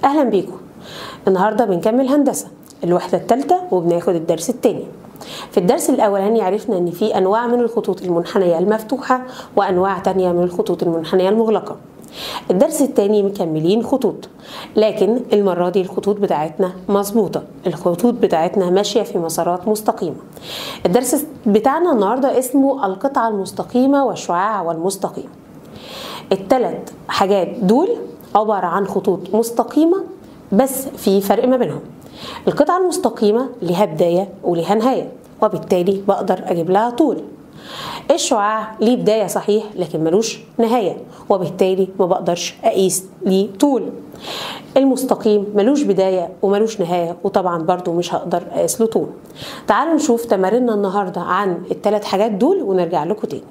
اهلا بيكم النهارده بنكمل هندسه الوحده الثالثه وبناخد الدرس الثاني في الدرس الاولاني عرفنا ان في انواع من الخطوط المنحنيه المفتوحه وانواع تانية من الخطوط المنحنيه المغلقه الدرس الثاني مكملين خطوط لكن المرة دي الخطوط بتاعتنا مظبوطة الخطوط بتاعتنا ماشية في مسارات مستقيمة الدرس بتاعنا النهاردة اسمه القطعة المستقيمة والشعاع والمستقيم الثلاث حاجات دول عبارة عن خطوط مستقيمة بس في فرق ما بينهم القطعة المستقيمة لها بداية ولها نهاية وبالتالي بقدر أجيب لها طول الشعاع ليه بداية صحيح لكن ملوش نهاية وبالتالي ما بقدرش أقيس ليه طول المستقيم ملوش بداية وملوش نهاية وطبعا برضو مش هقدر أقيس له طول تعالوا نشوف تماريننا النهاردة عن الثلاث حاجات دول ونرجع لكم تاني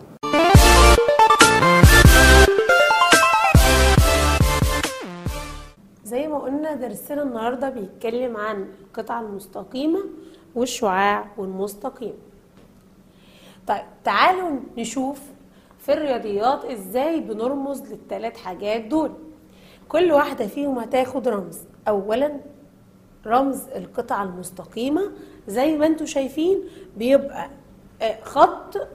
زي ما قلنا درسنا النهارده بيتكلم عن القطعة المستقيمة والشعاع والمستقيم طيب تعالوا نشوف في الرياضيات ازاي بنرمز للثلاث حاجات دول كل واحدة فيهم هتاخد رمز اولا رمز القطعة المستقيمة زي ما انتم شايفين بيبقى خط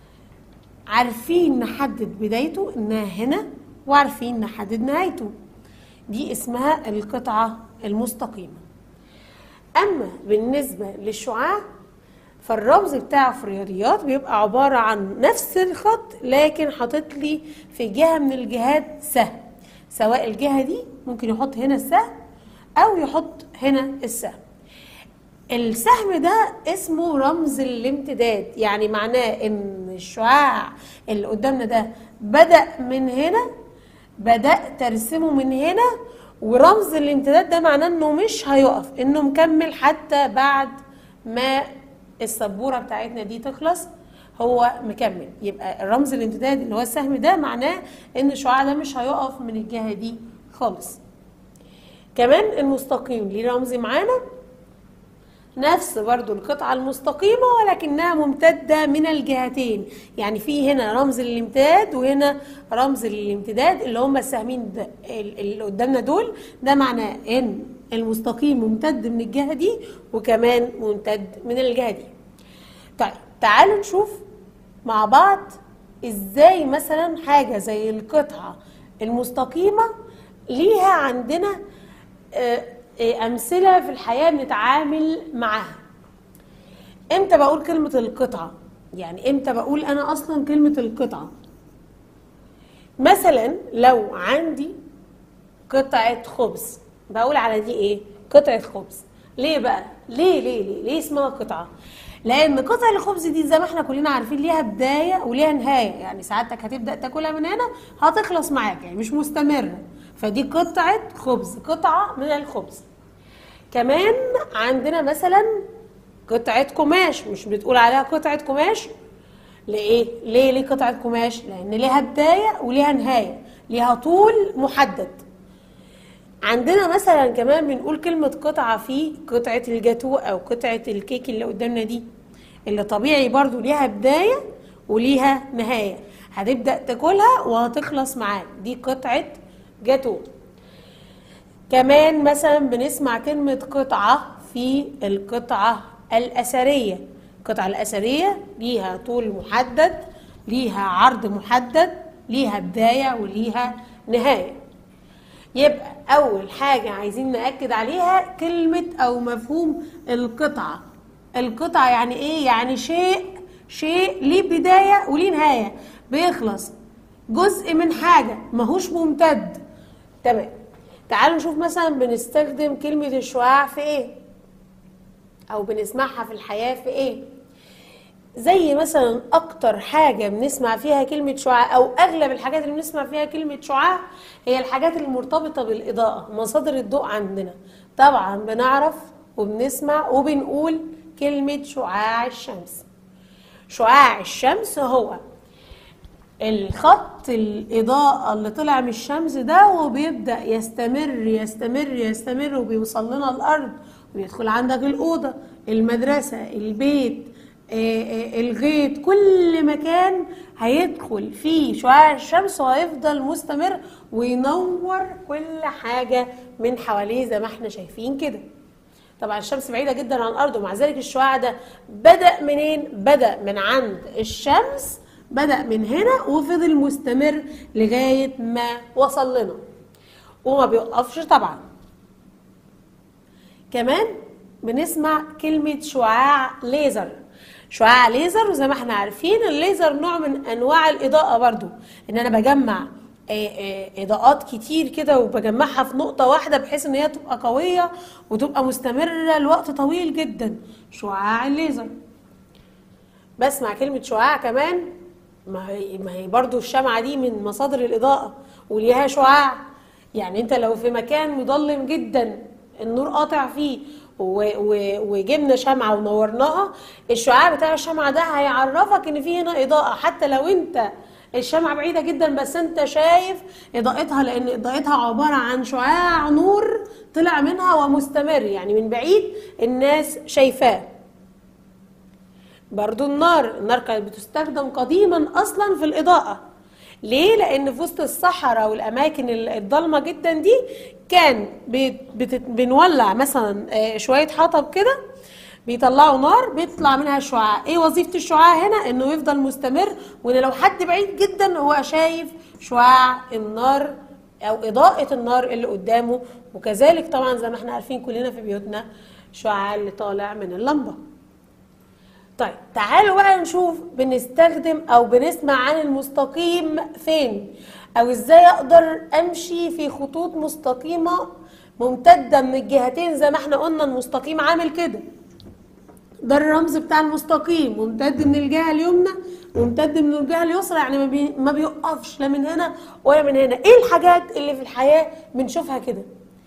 عارفين نحدد بدايته انها هنا وعارفين نحدد نهايته دي اسمها القطعة المستقيمة أما بالنسبة للشعاع فالرمز بتاعه في الرياضيات بيبقى عبارة عن نفس الخط لكن حاطط لي في جهة من الجهات سهم سواء الجهة دي ممكن يحط هنا السهم أو يحط هنا السهم السهم ده اسمه رمز الامتداد يعني معناه ان الشعاع اللي قدامنا ده بدأ من هنا بدأت ارسمه من هنا ورمز الامتداد ده معناه انه مش هيقف انه مكمل حتى بعد ما السبورة بتاعتنا دي تخلص هو مكمل يبقى الرمز الامتداد اللي هو السهم ده معناه ان الشعاع ده مش هيقف من الجهة دي خالص كمان المستقيم ليه رمز معانا نفس برضو القطعة المستقيمة ولكنها ممتدة من الجهتين يعني في هنا رمز الامتداد وهنا رمز الامتداد اللي هم السهمين ده اللي قدامنا دول ده معناه ان المستقيم ممتد من الجهة دي وكمان ممتد من الجهة دي طيب تعالوا نشوف مع بعض ازاي مثلا حاجة زي القطعة المستقيمة ليها عندنا آه امثله في الحياه بنتعامل معاها امتى بقول كلمه القطعه يعني امتى بقول انا اصلا كلمه القطعه مثلا لو عندي قطعه خبز بقول على دي ايه قطعه خبز ليه بقى ليه ليه ليه ليه اسمها قطعه لان قطع الخبز دي زي ما احنا كلنا عارفين ليها بدايه وليها نهايه يعني سعادتك هتبدا تاكلها من هنا هتخلص معاك يعني مش مستمره فدي قطعه خبز قطعه من الخبز كمان عندنا مثلا قطعه قماش مش بتقول عليها قطعه قماش ليه ليه ليه قطعه قماش لان ليها بدايه وليها نهايه ليها طول محدد عندنا مثلا كمان بنقول كلمة قطعة في قطعة الجاتو أو قطعة الكيك اللي قدامنا دي اللي طبيعي برضو ليها بداية وليها نهاية هتبدأ تاكلها وهتخلص معاك دي قطعة جاتو كمان مثلا بنسمع كلمة قطعة في القطعة الأثرية القطعة الأثرية ليها طول محدد ليها عرض محدد ليها بداية وليها نهاية يبقى أول حاجة عايزين نأكد عليها كلمة أو مفهوم القطعة القطعة يعني إيه؟ يعني شيء شيء ليه بداية وليه نهاية بيخلص جزء من حاجة ماهوش ممتد تمام تعالوا نشوف مثلا بنستخدم كلمة الشعاع في ايه او بنسمعها في الحياة في ايه زي مثلا اكتر حاجة بنسمع فيها كلمة شعاع او اغلب الحاجات اللي بنسمع فيها كلمة شعاع هي الحاجات المرتبطة بالاضاءة مصادر الضوء عندنا طبعا بنعرف وبنسمع وبنقول كلمة شعاع الشمس شعاع الشمس هو الخط الإضاءة اللي طلع من الشمس ده وبيبدأ يستمر يستمر يستمر وبيوصل لنا الأرض ويدخل عندك الأوضة المدرسة البيت آه، آه، الغيط كل مكان هيدخل فيه شعاع الشمس وهيفضل مستمر وينور كل حاجة من حواليه زي ما احنا شايفين كده طبعا الشمس بعيدة جدا عن الأرض ومع ذلك الشعاع ده بدأ منين؟ بدأ من عند الشمس بدأ من هنا وفضل مستمر لغاية ما وصل لنا وما بيوقفش طبعا كمان بنسمع كلمة شعاع ليزر شعاع ليزر وزي ما احنا عارفين الليزر نوع من انواع الاضاءة برضو ان انا بجمع آه، آه، اضاءات كتير كده وبجمعها في نقطة واحدة بحيث ان هي تبقى قوية وتبقى مستمرة لوقت طويل جدا شعاع الليزر بسمع كلمة شعاع كمان ما هي ما هي برضو الشمعة دي من مصادر الإضاءة وليها شعاع يعني انت لو في مكان مظلم جدا النور قاطع فيه و- و- وجبنا شمعة ونورناها الشعاع بتاع الشمعة ده هيعرفك ان في هنا إضاءة حتى لو انت الشمعة بعيدة جدا بس انت شايف إضاءتها لأن إضاءتها عبارة عن شعاع نور طلع منها ومستمر يعني من بعيد الناس شايفاه برضو النار النار كانت بتستخدم قديما اصلا في الاضاءه ليه لان في وسط الصحراء والاماكن ال- الضلمه جدا دي كان بت- بت- بنولع مثلا آه، شويه حطب كده بيطلعوا نار بيطلع منها شعاع ايه وظيفه الشعاع هنا انه يفضل مستمر وان لو حد بعيد جدا هو شايف شعاع النار او اضاءه النار اللي قدامه وكذلك طبعا زي ما احنا عارفين كلنا في بيوتنا شعاع اللي طالع من اللمبه طيب تعالوا بقى نشوف بنستخدم او بنسمع عن المستقيم فين او ازاي اقدر امشي في خطوط مستقيمة ممتدة من الجهتين زي ما احنا قلنا المستقيم عامل كده ده الرمز بتاع المستقيم ممتد من الجهة اليمنى وممتد من الجهة اليسرى يعني ما, بي... ما بيوقفش لا من هنا ولا من هنا ايه الحاجات اللي في الحياة بنشوفها كده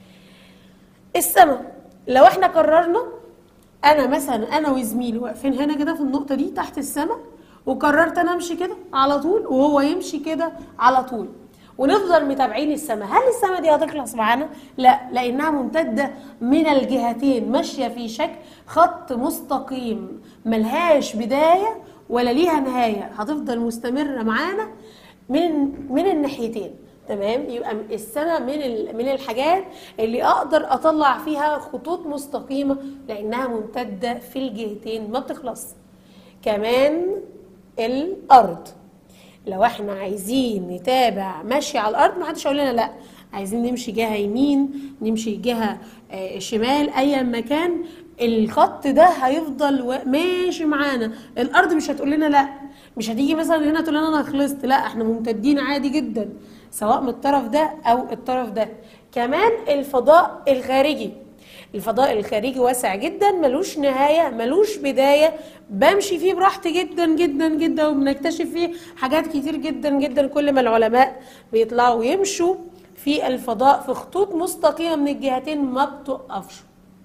السماء لو احنا قررنا انا مثلا انا وزميلي واقفين هنا كده في النقطه دي تحت السماء وقررت انا امشي كده على طول وهو يمشي كده على طول ونفضل متابعين السماء هل السماء دي هتخلص معانا لا لانها ممتده من الجهتين ماشيه في شكل خط مستقيم ملهاش بدايه ولا ليها نهايه هتفضل مستمره معانا من من الناحيتين تمام يبقى السماء من ال- من الحاجات اللي اقدر اطلع فيها خطوط مستقيمه لانها ممتده في الجهتين ما بتخلص كمان الارض لو احنا عايزين نتابع ماشي على الارض ما حدش يقول لنا لا عايزين نمشي جهه يمين نمشي جهه آه، شمال ايا مكان الخط ده هيفضل و- ماشي معانا الارض مش هتقول لنا لا مش هتيجي مثلا هنا تقول لنا انا خلصت لا احنا ممتدين عادي جدا سواء من الطرف ده او الطرف ده كمان الفضاء الخارجي الفضاء الخارجي واسع جدا ملوش نهاية ملوش بداية بمشي فيه براحتي جدا جدا جدا وبنكتشف فيه حاجات كتير جدا جدا كل ما العلماء بيطلعوا يمشوا في الفضاء في خطوط مستقيمة من الجهتين ما بتوقفش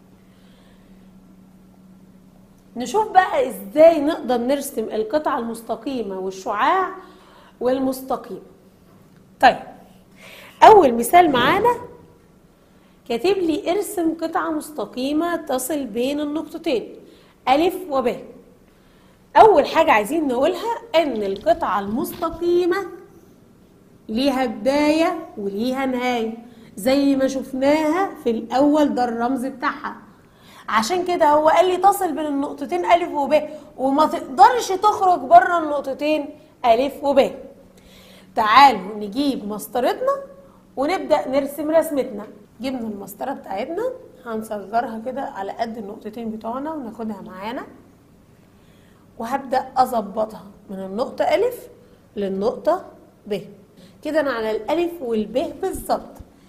نشوف بقى ازاي نقدر نرسم القطعة المستقيمة والشعاع والمستقيم طيب أول مثال معانا كاتب لي ارسم قطعة مستقيمة تصل بين النقطتين ألف وب أول حاجة عايزين نقولها إن القطعة المستقيمة ليها بداية وليها نهاية زي ما شفناها في الأول ده الرمز بتاعها عشان كده هو قال لي تصل بين النقطتين ألف وب وما تقدرش تخرج بره النقطتين ألف وب تعالوا نجيب مسطرتنا ونبدأ نرسم رسمتنا جبنا المسطرة بتاعتنا هنصغرها كده على قد النقطتين بتوعنا وناخدها معانا وهبدأ أظبطها من النقطة ألف للنقطة ب كده أنا على الألف والب بالظبط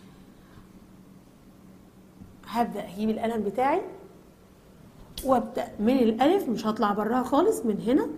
هبدأ أجيب القلم بتاعي وابدأ من الألف مش هطلع براها خالص من هنا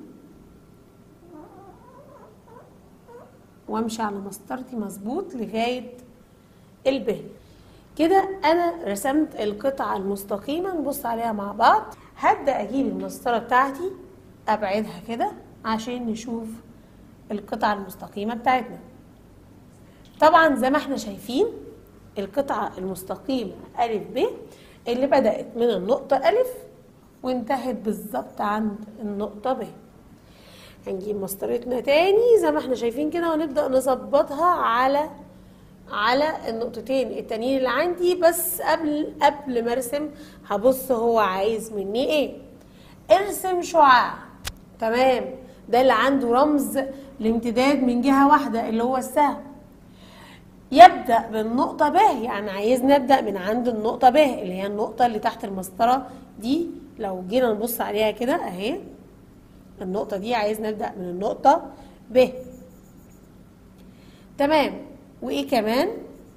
وامشي على مسطرتي مظبوط لغايه الب كده انا رسمت القطعه المستقيمه نبص عليها مع بعض هبدا اجيب المسطره بتاعتي ابعدها كده عشان نشوف القطعه المستقيمه بتاعتنا طبعا زي ما احنا شايفين القطعه المستقيمه ا ب اللي بدات من النقطه ا وانتهت بالظبط عند النقطة ب هنجيب مسطرتنا تاني زي ما احنا شايفين كده ونبدأ نظبطها على على النقطتين التانيين اللي عندي بس قبل قبل ما ارسم هبص هو عايز مني ايه ارسم شعاع تمام ده اللي عنده رمز الامتداد من جهة واحدة اللي هو السهم يبدأ بالنقطة ب يعني عايز نبدأ من عند النقطة ب اللي هي النقطة اللي تحت المسطرة دي لو جينا نبص عليها كده اهي النقطة دي عايز نبدأ من النقطة ب تمام وايه كمان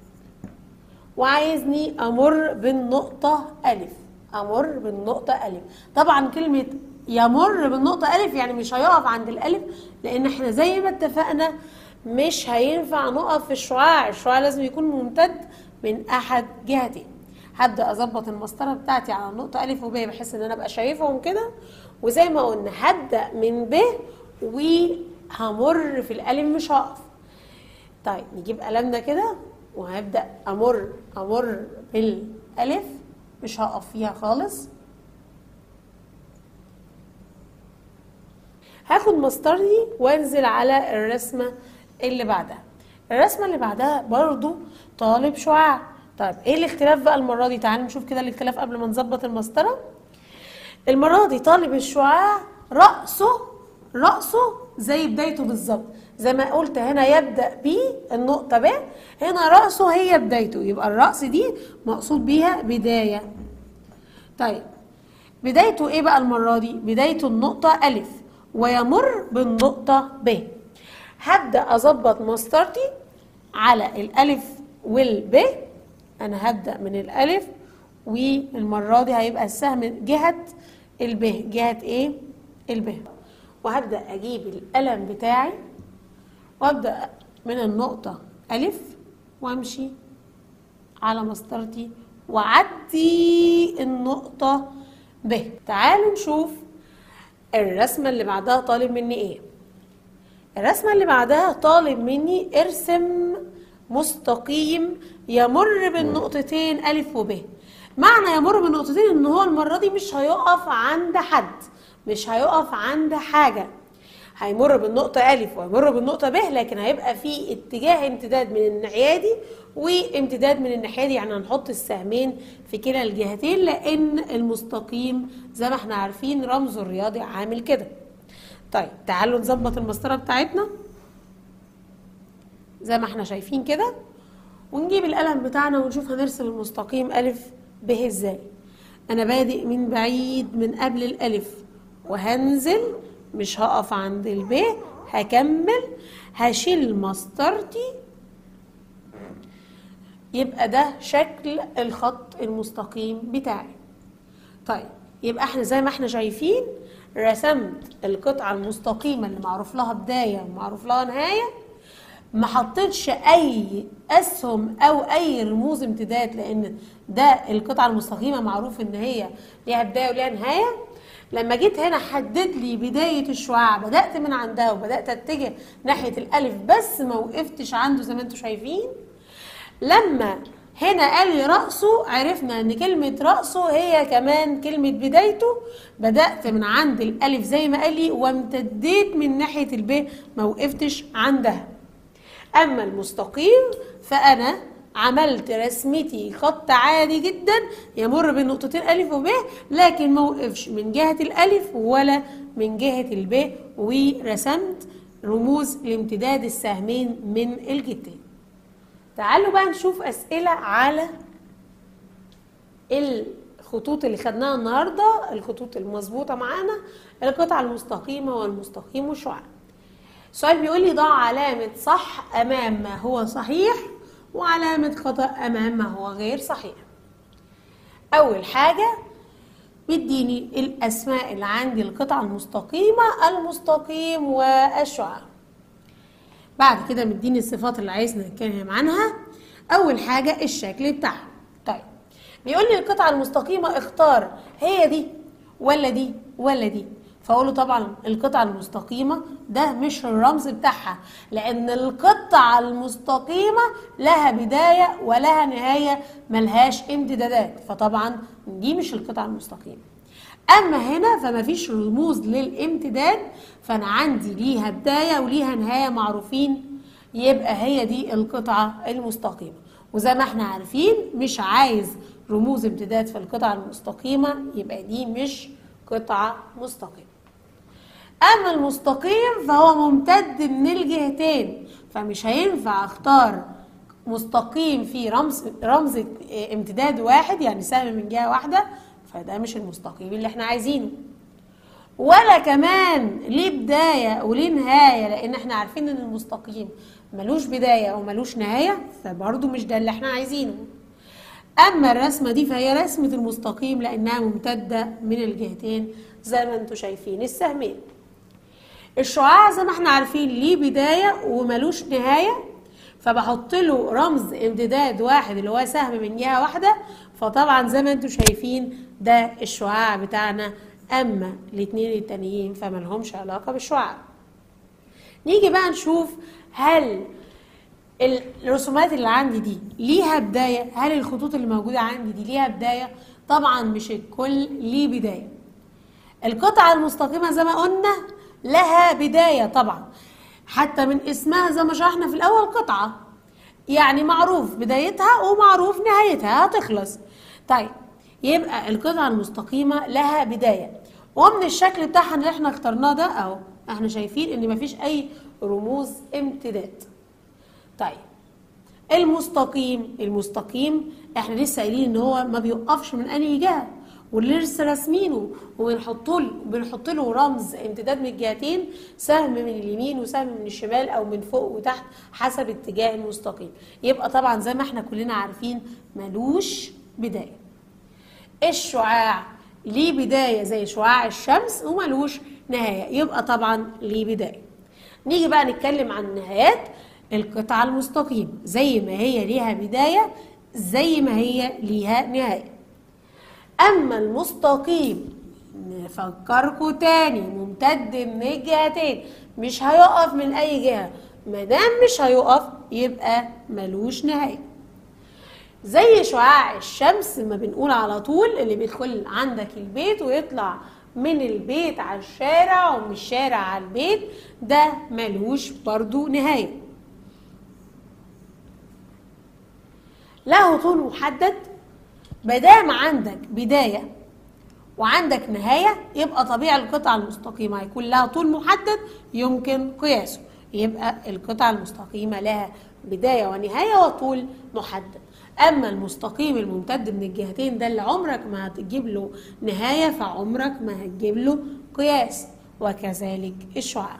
وعايزني امر بالنقطة ألف امر بالنقطة ألف طبعا كلمة يمر بالنقطة ألف يعني مش هيقف عند الألف لأن احنا زي ما اتفقنا مش هينفع نقف في الشعاع الشعاع لازم يكون ممتد من أحد جهتين هبدأ أظبط المسطرة بتاعتي على النقطة ألف وب بحيث إن أنا أبقى شايفهم كده وزي ما قلنا هبدأ من ب وهمر في الألف مش هقف طيب نجيب قلمنا كده وهبدأ أمر أمر بالألف مش هقف فيها خالص هاخد مسطرتي وانزل على الرسمة اللي بعدها الرسمة اللي بعدها برضو طالب شعاع طيب ايه الاختلاف بقى المرة دي تعالوا نشوف كده الاختلاف قبل ما نظبط المسطرة المرة دي طالب الشعاع رأسه رأسه زي بدايته بالظبط زي ما قلت هنا يبدأ ب النقطة ب هنا رأسه هي بدايته يبقى الرأس دي مقصود بيها بداية طيب بدايته ايه بقى المرة دي بدايته النقطة ألف ويمر بالنقطة ب هبدأ أظبط مسطرتي على الألف والب أنا هبدأ من الألف والمرة دي هيبقى السهم جهة الب جهة ايه الب وهبدأ أجيب القلم بتاعي وأبدأ من النقطة ألف وأمشي على مسطرتي وأعدي النقطة ب تعالوا نشوف الرسمة اللي بعدها طالب مني ايه الرسمة اللي بعدها طالب مني ارسم مستقيم يمر بالنقطتين ألف وب معنى يمر بالنقطتين ان هو المرة دي مش هيقف عند حد مش هيقف عند حاجة هيمر بالنقطة ألف ويمر بالنقطة ب لكن هيبقى في اتجاه امتداد من الناحية دي وامتداد من الناحية دي يعني هنحط السهمين في كلا الجهتين لأن المستقيم زي ما احنا عارفين رمزه الرياضي عامل كده طيب تعالوا نظبط المسطرة بتاعتنا زي ما احنا شايفين كده ونجيب القلم بتاعنا ونشوف هنرسم المستقيم ألف ب ازاي أنا بادئ من بعيد من قبل الألف وهنزل مش هقف عند الب هكمل هشيل مسطرتي يبقى ده شكل الخط المستقيم بتاعي طيب يبقى احنا زي ما احنا شايفين رسمت القطعة المستقيمة اللي معروف لها بداية ومعروف لها نهاية ما حطيتش اي اسهم او اي رموز امتداد لان ده القطعة المستقيمة معروف ان هي ليها بداية وليها نهاية لما جيت هنا حدد لي بداية الشعاع بدأت من عندها وبدأت اتجه ناحية الألف بس ما وقفتش عنده زي ما انتم شايفين لما هنا قال لي رأسه عرفنا ان كلمة رأسه هي كمان كلمة بدايته بدأت من عند الألف زي ما قال لي وامتديت من ناحية الب ما وقفتش عندها أما المستقيم فأنا عملت رسمتي خط عادي جدا يمر بين نقطتين ألف وب لكن ما وقفش من جهة الألف ولا من جهة الب ورسمت رموز لامتداد السهمين من الجهتين تعالوا بقى نشوف أسئلة على الخطوط اللي خدناها النهاردة الخطوط المظبوطة معانا القطعة المستقيمة والمستقيم والشعاع السؤال بيقول لي ضع علامة صح أمام ما هو صحيح وعلامة خطأ أمام ما هو غير صحيح أول حاجة بيديني الأسماء اللي عندي القطعة المستقيمة المستقيم والشعاع بعد كده مديني الصفات اللي عايزنا نتكلم عنها أول حاجة الشكل بتاعها طيب بيقول لي القطعة المستقيمة اختار هي دي ولا دي ولا دي فاقول له طبعا القطعه المستقيمه ده مش الرمز بتاعها لان القطعه المستقيمه لها بدايه ولها نهايه ملهاش امتدادات فطبعا دي مش القطعه المستقيمه اما هنا فما فيش رموز للامتداد فانا عندي ليها بدايه وليها نهايه معروفين يبقى هي دي القطعه المستقيمه وزي ما احنا عارفين مش عايز رموز امتداد في القطعه المستقيمه يبقى دي مش قطعه مستقيمه اما المستقيم فهو ممتد من الجهتين فمش هينفع اختار مستقيم فيه رمز رمز امتداد واحد يعني سهم من جهه واحده فده مش المستقيم اللي احنا عايزينه ولا كمان ليه بدايه وليه نهايه لان احنا عارفين ان المستقيم ملوش بدايه او ملوش نهايه فبرضه مش ده اللي احنا عايزينه اما الرسمه دي فهي رسمه المستقيم لانها ممتده من الجهتين زي ما انتم شايفين السهمين الشعاع زي ما احنا عارفين ليه بدايه وملوش نهايه فبحط له رمز امتداد واحد اللي هو سهم من جهه واحده فطبعا زي ما انتم شايفين ده الشعاع بتاعنا اما الاثنين التانيين فما لهمش علاقه بالشعاع نيجي بقى نشوف هل الرسومات اللي عندي دي ليها بدايه هل الخطوط اللي موجوده عندي دي ليها بدايه طبعا مش الكل ليه بدايه القطعه المستقيمه زي ما قلنا لها بدايه طبعا حتى من اسمها زي ما شرحنا في الاول قطعه يعني معروف بدايتها ومعروف نهايتها هتخلص طيب يبقى القطعه المستقيمه لها بدايه ومن الشكل بتاعها اللي احنا اخترناه ده اهو احنا شايفين ان مفيش اي رموز امتداد طيب المستقيم المستقيم احنا لسه قايلين ان هو ما بيوقفش من اي جهه واللي لسه راسمينه وبنحط له بنحط له رمز امتداد من الجهتين سهم من اليمين وسهم من الشمال او من فوق وتحت حسب اتجاه المستقيم يبقى طبعا زي ما احنا كلنا عارفين ملوش بدايه الشعاع ليه بدايه زي شعاع الشمس وملوش نهايه يبقى طبعا ليه بدايه نيجي بقى نتكلم عن نهايات القطعه المستقيمه زي ما هي ليها بدايه زي ما هي ليها نهايه اما المستقيم نفكركم تاني ممتد من الجهتين مش هيقف من اي جهه ما دام مش هيقف يبقى ملوش نهايه زي شعاع الشمس ما بنقول على طول اللي بيدخل عندك البيت ويطلع من البيت على الشارع ومن الشارع على البيت ده ملوش برضو نهايه له طول محدد مادام عندك بدايه وعندك نهايه يبقى طبيعي القطعه المستقيمه هيكون لها طول محدد يمكن قياسه يبقى القطعه المستقيمه لها بدايه ونهايه وطول محدد اما المستقيم الممتد من الجهتين ده اللي عمرك ما هتجيب له نهايه فعمرك ما هتجيب له قياس وكذلك الشعاع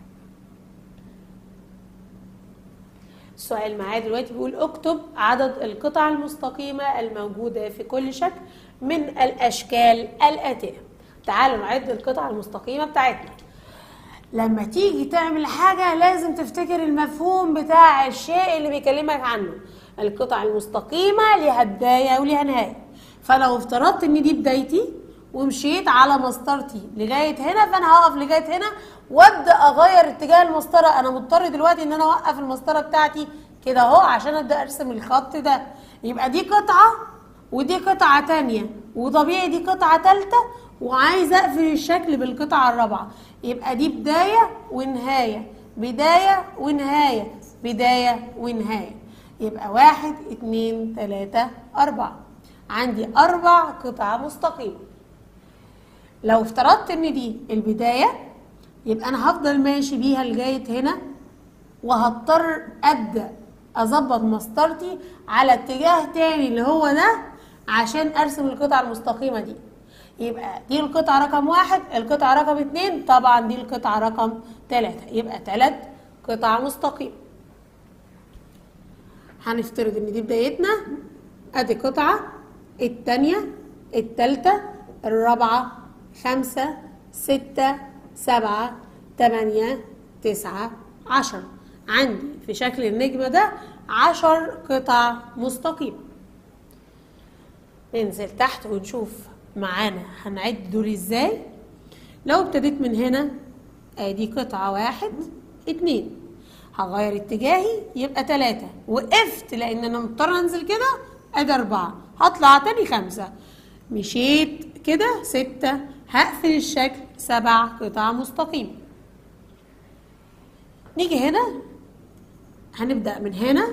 السؤال معايا دلوقتي بيقول اكتب عدد القطع المستقيمة الموجودة في كل شكل من الأشكال الآتية تعالوا نعد القطع المستقيمة بتاعتنا لما تيجي تعمل حاجة لازم تفتكر المفهوم بتاع الشيء اللي بيكلمك عنه القطع المستقيمة ليها بداية وليها نهاية فلو افترضت ان دي بدايتي ومشيت على مسطرتي لغايه هنا فانا هقف لغايه هنا وابدا اغير اتجاه المسطره انا مضطر دلوقتي ان انا اوقف المسطره بتاعتي كده اهو عشان ابدا ارسم الخط ده يبقى دي قطعه ودي قطعه تانية وطبيعي دي قطعه ثالثه وعايزه اقفل الشكل بالقطعه الرابعه يبقى دي بدايه ونهايه بدايه ونهايه بدايه ونهايه يبقى واحد اتنين تلاته اربعه عندي اربع قطع مستقيمه لو افترضت ان دي البدايه يبقى انا هفضل ماشي بيها لغايه هنا وهضطر ابدا اظبط مسطرتي على اتجاه تاني اللي هو ده عشان ارسم القطعه المستقيمه دي يبقى دي القطعه رقم واحد القطعه رقم اتنين طبعا دي القطعه رقم تلاته يبقى تلات قطع مستقيمه هنفترض ان دي بدايتنا ادي قطعه التانيه التالته الرابعه خمسة ستة سبعة تمانية تسعة عشر عندي في شكل النجمة ده عشر قطع مستقيمة ننزل تحت ونشوف معانا هنعد دول ازاي لو ابتديت من هنا ادي قطعة واحد اتنين هغير اتجاهي يبقى تلاتة وقفت لان انا مضطر انزل كده ادي اربعة هطلع تاني خمسة مشيت كده ستة هقفل الشكل سبع قطع مستقيمة نيجي هنا هنبدأ من هنا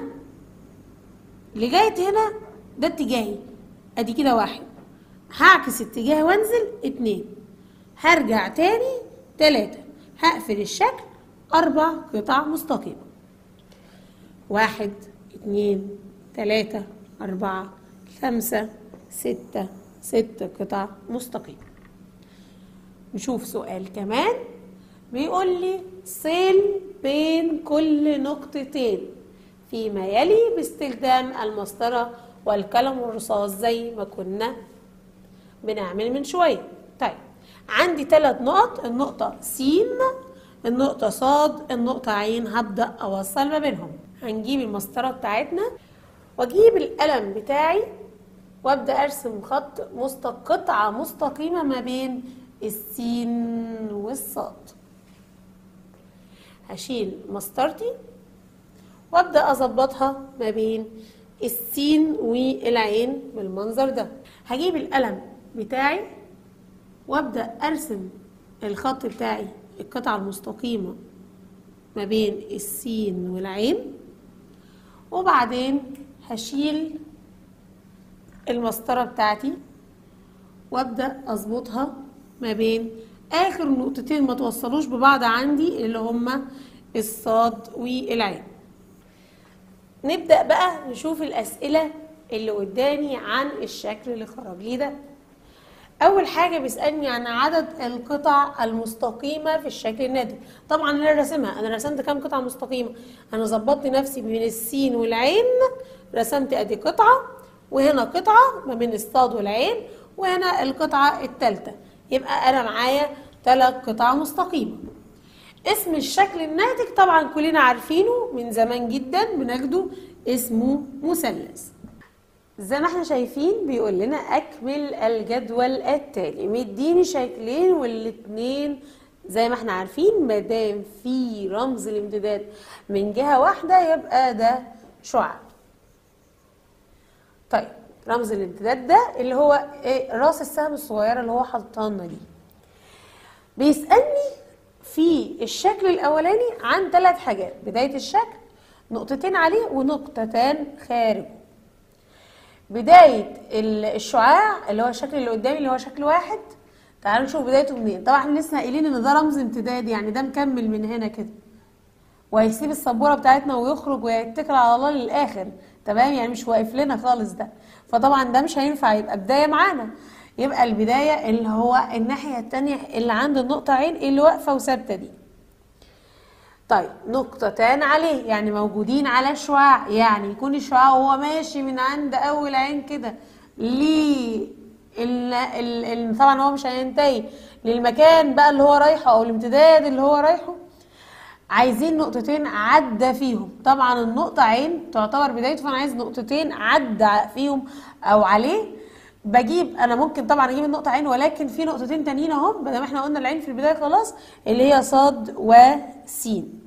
لغاية هنا ده اتجاهي ادي كده واحد هعكس اتجاهي وانزل اتنين هرجع تاني تلاتة هقفل الشكل اربع قطع مستقيمة واحد اتنين تلاتة اربعة خمسة ستة ست قطع مستقيمة نشوف سؤال كمان بيقول لي صل بين كل نقطتين فيما يلي باستخدام المسطرة والقلم والرصاص زي ما كنا بنعمل من شوية طيب عندي ثلاث نقط النقطة س النقطة ص النقطة عين هبدأ أوصل ما بينهم هنجيب المسطرة بتاعتنا واجيب القلم بتاعي وابدأ أرسم خط مست... قطعة مستقيمة ما بين السين والصاد هشيل مسطرتي وابدا اظبطها ما بين السين والعين بالمنظر ده هجيب القلم بتاعي وابدا ارسم الخط بتاعي القطعه المستقيمه ما بين السين والعين وبعدين هشيل المسطره بتاعتي وابدا اظبطها ما بين اخر نقطتين ما توصلوش ببعض عندي اللي هما الصاد والعين نبدأ بقى نشوف الأسئلة اللي قدامي عن الشكل اللي خرج لي ده أول حاجة بيسألني عن عدد القطع المستقيمة في الشكل الناتج طبعا أنا راسمها أنا رسمت كام قطعة مستقيمة أنا ظبطت نفسي بين السين والعين رسمت أدي قطعة وهنا قطعة ما بين الصاد والعين وهنا القطعة التالتة يبقى أنا معايا ثلاث قطع مستقيمة اسم الشكل الناتج طبعا كلنا عارفينه من زمان جدا بنجده اسمه مثلث زي ما احنا شايفين بيقول لنا اكمل الجدول التالي مديني شكلين والاتنين زي ما احنا عارفين ما دام في رمز الامتداد من جهه واحده يبقى ده شعاع طيب رمز الامتداد ده اللي هو ايه راس السهم الصغيره اللي هو حاططها لنا دي بيسالني في الشكل الاولاني عن ثلاث حاجات بدايه الشكل نقطتين عليه ونقطتان خارجه بدايه الشعاع اللي هو الشكل اللي قدامي اللي هو شكل واحد تعالوا نشوف بدايته منين طبعا احنا لسه قايلين ان ده رمز امتداد يعني ده مكمل من هنا كده وهيسيب السبوره بتاعتنا ويخرج ويتكل على الله للاخر تمام يعني مش واقف لنا خالص ده فطبعا ده مش هينفع يبقى بدايه معانا يبقى البدايه اللي هو الناحيه التانية اللي عند النقطه عين اللي واقفه وثابته دي طيب نقطتان عليه يعني موجودين على الشعاع يعني يكون الشعاع وهو ماشي من عند اول عين كده ليه ال ال ال طبعا هو مش هينتهي للمكان بقى اللي هو رايحه او الامتداد اللي هو رايحه عايزين نقطتين عدى فيهم طبعا النقطة عين تعتبر بدايته فانا عايز نقطتين عدى فيهم او عليه بجيب انا ممكن طبعا اجيب النقطة عين ولكن في نقطتين تانيين اهم بدل ما احنا قلنا العين في البداية خلاص اللي هي صاد وسين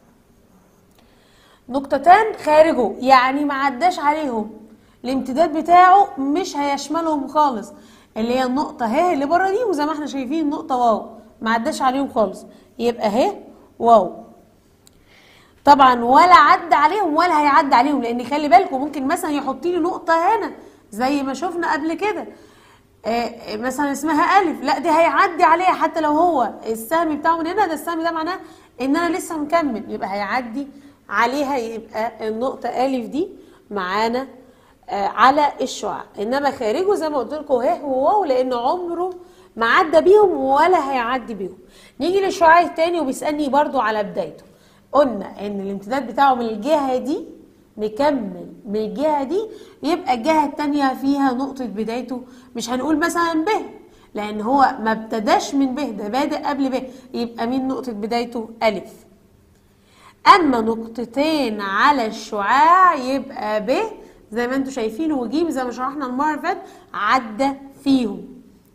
نقطتان خارجه يعني ما عداش عليهم الامتداد بتاعه مش هيشملهم خالص اللي هي النقطة اهي اللي بره دي وزي ما احنا شايفين نقطة واو ما عداش عليهم خالص يبقى اهي واو طبعا ولا عدى عليهم ولا هيعدي عليهم لان خلي بالكم ممكن مثلا يحط لي نقطه هنا زي ما شفنا قبل كده آه مثلا اسمها الف لا دي هيعدي عليها حتى لو هو السهم بتاعه من هنا ده السهم ده معناه ان انا لسه مكمل يبقى هيعدي عليها يبقى النقطه الف دي معانا آه على الشعاع انما خارجه زي ما قلت لكم اهي هو واو لان عمره ما عدى بيهم ولا هيعدي بيهم نيجي للشعاع التاني وبيسالني برضو على بدايته قلنا ان الامتداد بتاعه من الجهه دي نكمل من الجهه دي يبقى الجهه التانيه فيها نقطه بدايته مش هنقول مثلا ب لان هو ما ابتداش من ب ده بادئ قبل ب يبقى مين نقطه بدايته الف اما نقطتين على الشعاع يبقى ب زي ما انتم شايفين وجيم زي ما شرحنا المره اللي فاتت عدى فيهم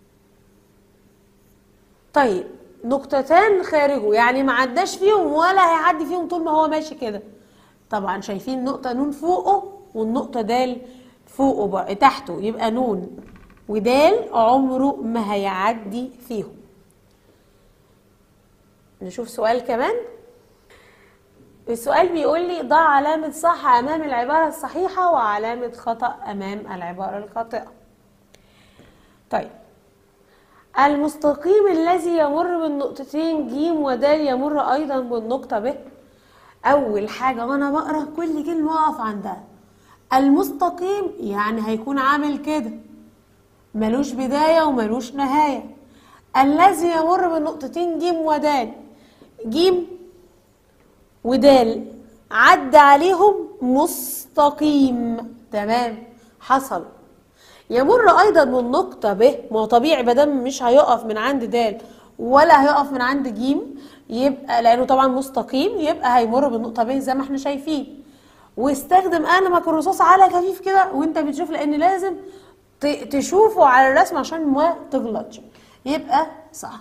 طيب نقطتان خارجه يعني ما عداش فيهم ولا هيعدي فيهم طول ما هو ماشي كده طبعا شايفين نقطة نون فوقه والنقطة دال فوقه بقى تحته يبقى نون ودال عمره ما هيعدي فيهم نشوف سؤال كمان السؤال بيقول لي ضع علامة صح أمام العبارة الصحيحة وعلامة خطأ أمام العبارة الخاطئة طيب المستقيم الذي يمر بالنقطتين ج ود يمر أيضا بالنقطة ب أول حاجة وأنا بقرأ كل كلمة أقف عندها المستقيم يعني هيكون عامل كده ملوش بداية وملوش نهاية الذي يمر بالنقطتين ج ودال ج ودال عدى عليهم مستقيم تمام حصل يمر ايضا من نقطة ب ما هو طبيعي بدل مش هيقف من عند د ولا هيقف من عند ج يبقى لانه طبعا مستقيم يبقى هيمر بالنقطة ب زي ما احنا شايفين واستخدم قلمك الرصاص على خفيف كده وانت بتشوف لان لازم تشوفه على الرسم عشان ما تغلطش يبقى صح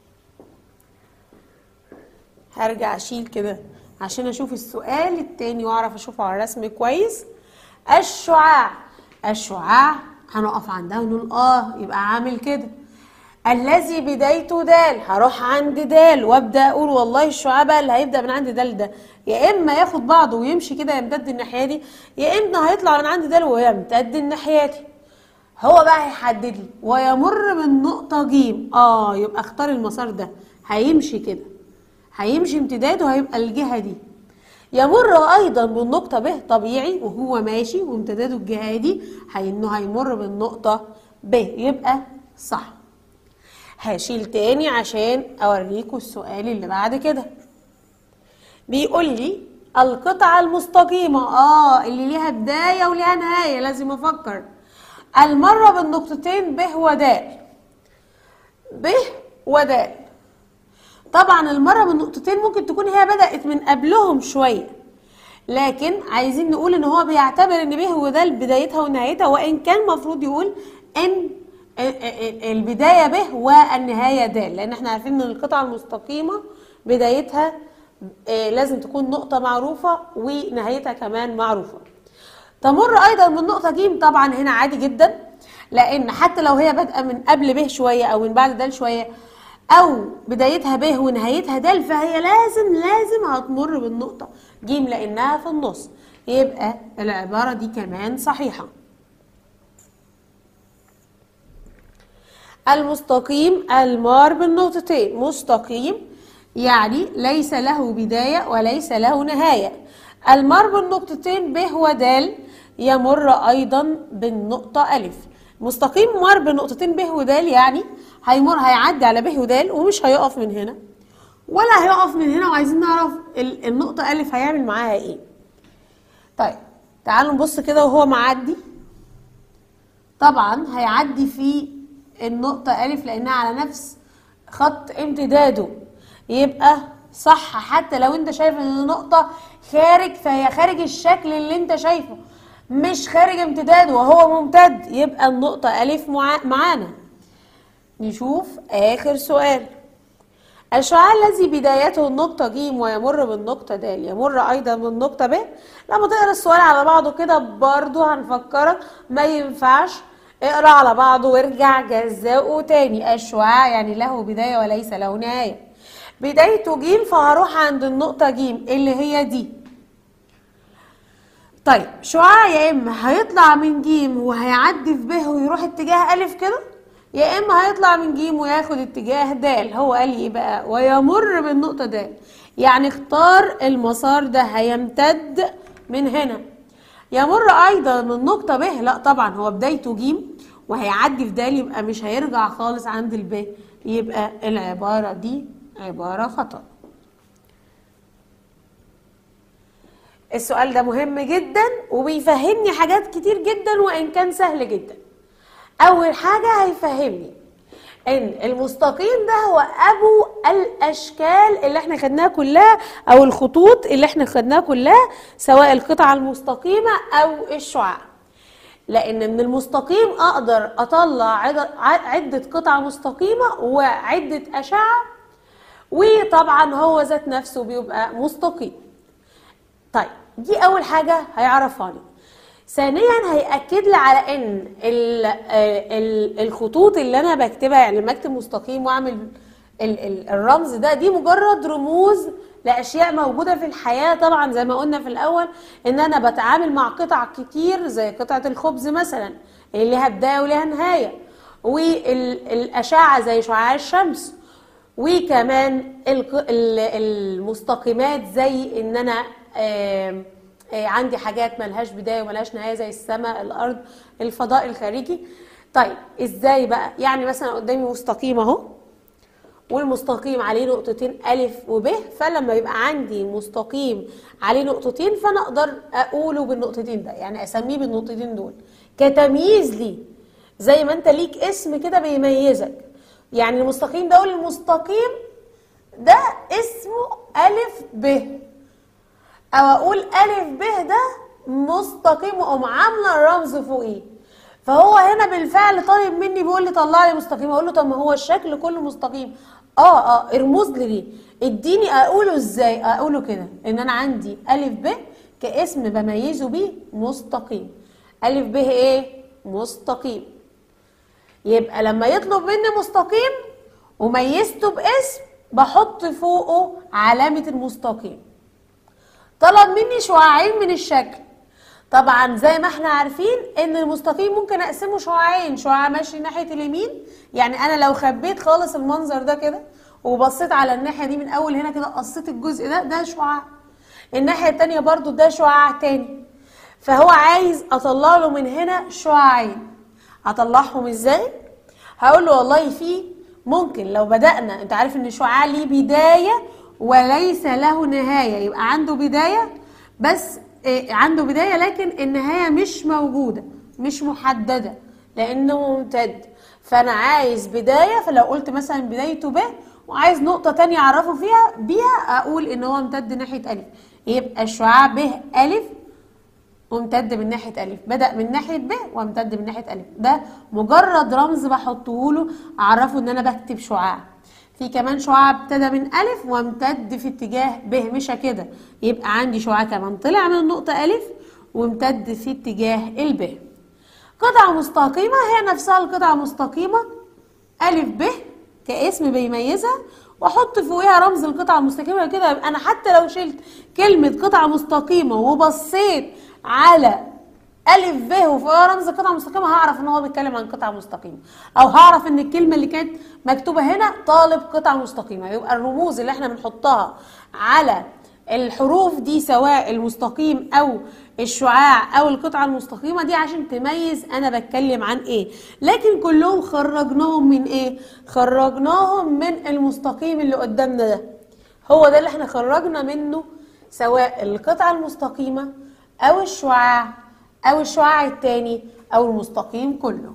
هرجع اشيل كده عشان اشوف السؤال التاني واعرف اشوفه على الرسم كويس الشعاع الشعاع هنقف عندها ونقول اه يبقى عامل كده الذي بدايته دال هروح عند دال وابدا اقول والله الشعاع بقى اللي هيبدا من عند دال ده يا اما ياخد بعضه ويمشي كده يمتد الناحيه دي يا اما هيطلع من عند دال ويمتد الناحيه دي هو بقى هيحدد لي ويمر من نقطه ج اه يبقى اختار المسار ده هيمشي كده هيمشي امتداده هيبقى الجهه دي يمر ايضا بالنقطه ب طبيعي وهو ماشي وامتداده الجهه دي انه هيمر بالنقطه ب يبقى صح هشيل تاني عشان اوريكم السؤال اللي بعد كده بيقول لي القطعة المستقيمة اه اللي ليها بداية وليها نهاية لازم افكر المرة بالنقطتين ب ودال ب ودال طبعا المرة بالنقطتين ممكن تكون هي بدأت من قبلهم شوية لكن عايزين نقول ان هو بيعتبر ان ب ودال بدايتها ونهايتها وان كان المفروض يقول ان البداية ب والنهاية د لأن احنا عارفين إن القطعة المستقيمة بدايتها لازم تكون نقطة معروفة ونهايتها كمان معروفة تمر أيضا من نقطة ج طبعا هنا عادي جدا لأن حتى لو هي بادئة من قبل ب شوية أو من بعد د شوية أو بدايتها ب ونهايتها د فهي لازم لازم هتمر بالنقطة ج لأنها في النص يبقى العبارة دي كمان صحيحة المستقيم المار بالنقطتين مستقيم يعني ليس له بداية وليس له نهاية المار بالنقطتين ب ودال يمر أيضا بالنقطة ألف مستقيم مار بالنقطتين ب ودال يعني هيمر هيعدي على ب ودال ومش هيقف من هنا ولا هيقف من هنا وعايزين نعرف النقطة ألف هيعمل معاها إيه طيب تعالوا نبص كده وهو معدي طبعا هيعدي في النقطة ألف لأنها على نفس خط امتداده يبقى صح حتى لو انت شايف ان النقطة خارج فهي خارج الشكل اللي انت شايفه مش خارج امتداده وهو ممتد يبقى النقطة ألف معانا نشوف آخر سؤال الشعاع الذي بدايته النقطة ج ويمر بالنقطة د يمر أيضا بالنقطة ب لما تقرا السؤال على بعضه كده برضه هنفكرك ما ينفعش اقرا على بعضه وارجع جزاؤه تاني الشعاع يعني له بداية وليس له نهاية بدايته ج فهروح عند النقطة ج اللي هي دي طيب شعاع يا اما هيطلع من ج وهيعدي في ب ويروح اتجاه ألف كده يا اما هيطلع من ج وياخد اتجاه د هو قال لي ايه بقى ويمر بالنقطة د يعني اختار المسار ده هيمتد من هنا يمر ايضا من نقطه ب لا طبعا هو بدايته ج وهيعدي في د يبقى مش هيرجع خالص عند الب يبقى العباره دي عباره خطا السؤال ده مهم جدا وبيفهمني حاجات كتير جدا وان كان سهل جدا اول حاجه هيفهمني ان المستقيم ده هو ابو الاشكال اللي احنا خدناها كلها او الخطوط اللي احنا خدناها كلها سواء القطعه المستقيمه او الشعاع لان من المستقيم اقدر اطلع عده قطع مستقيمه وعده اشعه وطبعا هو ذات نفسه بيبقى مستقيم طيب دي اول حاجه هيعرفها لي ثانيا هيأكد لي على ان ال ال الخطوط اللي انا بكتبها يعني لما اكتب مستقيم واعمل ال ال الرمز ده دي مجرد رموز لاشياء موجوده في الحياه طبعا زي ما قلنا في الاول ان انا بتعامل مع قطع كتير زي قطعه الخبز مثلا اللي ليها بدايه وليها نهايه والاشعه زي شعاع الشمس وكمان المستقيمات زي ان انا آه عندي حاجات ملهاش بدايه وملهاش نهايه زي السماء الارض الفضاء الخارجي طيب ازاي بقى يعني مثلا قدامي مستقيم اهو والمستقيم عليه نقطتين ألف وب فلما يبقى عندي مستقيم عليه نقطتين فأنا أقدر أقوله بالنقطتين ده يعني أسميه بالنقطتين دول كتمييز ليه زي ما أنت ليك اسم كده بيميزك يعني المستقيم ده أقول المستقيم ده اسمه ألف ب أو أقول ألف ب ده مستقيم وأقوم عاملة الرمز فوقيه فهو هنا بالفعل طالب مني بيقول لي طلع لي مستقيم اقول له طب ما هو الشكل كله مستقيم اه اه ارمز لي ليه اديني اقوله ازاي اقوله كده ان انا عندي الف ب كاسم بميزه بيه مستقيم الف ب ايه مستقيم يبقى لما يطلب مني مستقيم وميزته باسم بحط فوقه علامة المستقيم طلب مني شعاعين من الشكل طبعا زي ما احنا عارفين ان المستقيم ممكن اقسمه شعاعين شعاع ماشي ناحيه اليمين يعني انا لو خبيت خالص المنظر ده كده وبصيت على الناحيه دي من اول هنا كده قصيت الجزء ده ده شعاع الناحيه التانية برضو ده شعاع تاني فهو عايز اطلع له من هنا شعاعين اطلعهم ازاي هقول له والله في ممكن لو بدانا انت عارف ان الشعاع ليه بدايه وليس له نهايه يبقى عنده بدايه بس عنده بداية لكن النهاية مش موجودة مش محددة لأنه ممتد فأنا عايز بداية فلو قلت مثلا بدايته ب وعايز نقطة تانية أعرفه فيها بيها أقول إن هو امتد ناحية ألف يبقى الشعاع ب ألف وامتد من ناحية ألف بدأ من ناحية ب وامتد من ناحية ألف ده مجرد رمز بحطه له أعرفه إن أنا بكتب شعاع في كمان شعاع ابتدى من ألف وامتد في اتجاه ب مشى كده يبقى عندي شعاع كمان طلع من النقطة ألف وامتد في اتجاه الب قطعة مستقيمة هي نفسها القطعة مستقيمة ألف ب كاسم بيميزها واحط فوقيها رمز القطعة المستقيمة كده يبقى أنا حتى لو شلت كلمة قطعة مستقيمة وبصيت على ألف ب وفوقها رمز قطعة مستقيمة هعرف إن هو بيتكلم عن قطعة مستقيمة أو هعرف إن الكلمة اللي كانت مكتوبة هنا طالب قطعة مستقيمة يبقى الرموز اللي إحنا بنحطها على الحروف دي سواء المستقيم أو الشعاع أو القطعة المستقيمة دي عشان تميز أنا بتكلم عن إيه لكن كلهم خرجناهم من إيه؟ خرجناهم من المستقيم اللي قدامنا ده هو ده اللي إحنا خرجنا منه سواء القطعة المستقيمة أو الشعاع أو الشعاع التاني أو المستقيم كله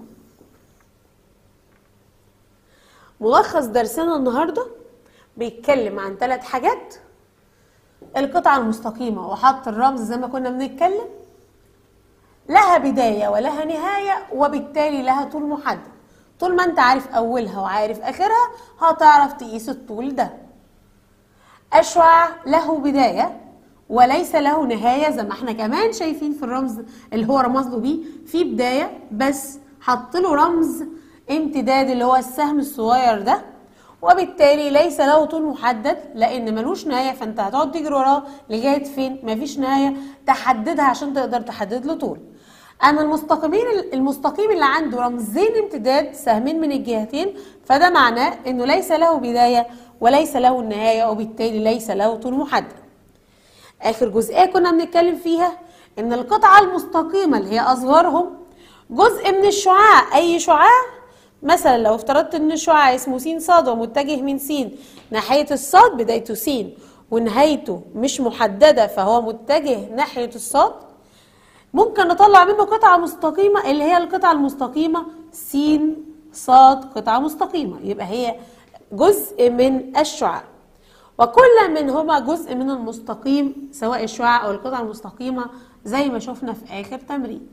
ملخص درسنا النهاردة بيتكلم عن ثلاث حاجات القطعة المستقيمة وحط الرمز زي ما كنا بنتكلم لها بداية ولها نهاية وبالتالي لها طول محدد طول ما انت عارف أولها وعارف آخرها هتعرف تقيس الطول ده الشعاع له بداية وليس له نهايه زي ما احنا كمان شايفين في الرمز اللي هو رمز له بيه في بدايه بس حط له رمز امتداد اللي هو السهم الصغير ده وبالتالي ليس له طول محدد لان ملوش نهايه فانت هتقعد تجري وراه لغايه فين مفيش نهايه تحددها عشان تقدر تحدد له طول اما المستقيمين المستقيم اللي عنده رمزين امتداد سهمين من الجهتين فده معناه انه ليس له بدايه وليس له نهايه وبالتالي ليس له طول محدد اخر جزئيه كنا بنتكلم فيها ان القطعه المستقيمه اللي هي اصغرهم جزء من الشعاع اي شعاع مثلا لو افترضت ان الشعاع اسمه س صاد ومتجه من س ناحيه الصاد بدايته س ونهايته مش محدده فهو متجه ناحيه الصاد ممكن نطلع منه قطعه مستقيمه اللي هي القطعه المستقيمه س صاد قطعه مستقيمه يبقى هي جزء من الشعاع وكل منهما جزء من المستقيم سواء الشعاع او القطعه المستقيمه زي ما شفنا في اخر تمرين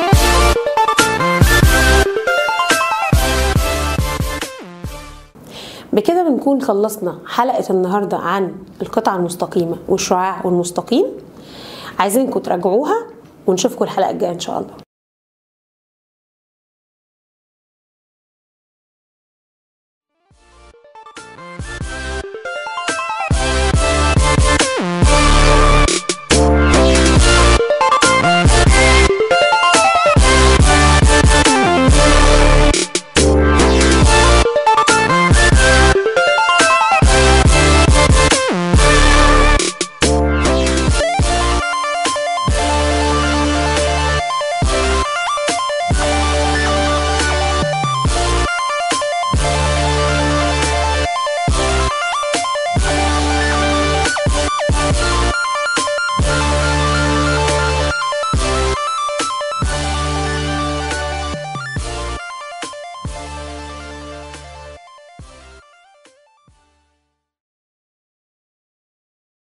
بكده بنكون خلصنا حلقه النهارده عن القطعه المستقيمه والشعاع والمستقيم عايزينكم تراجعوها ونشوفكم الحلقه الجايه ان شاء الله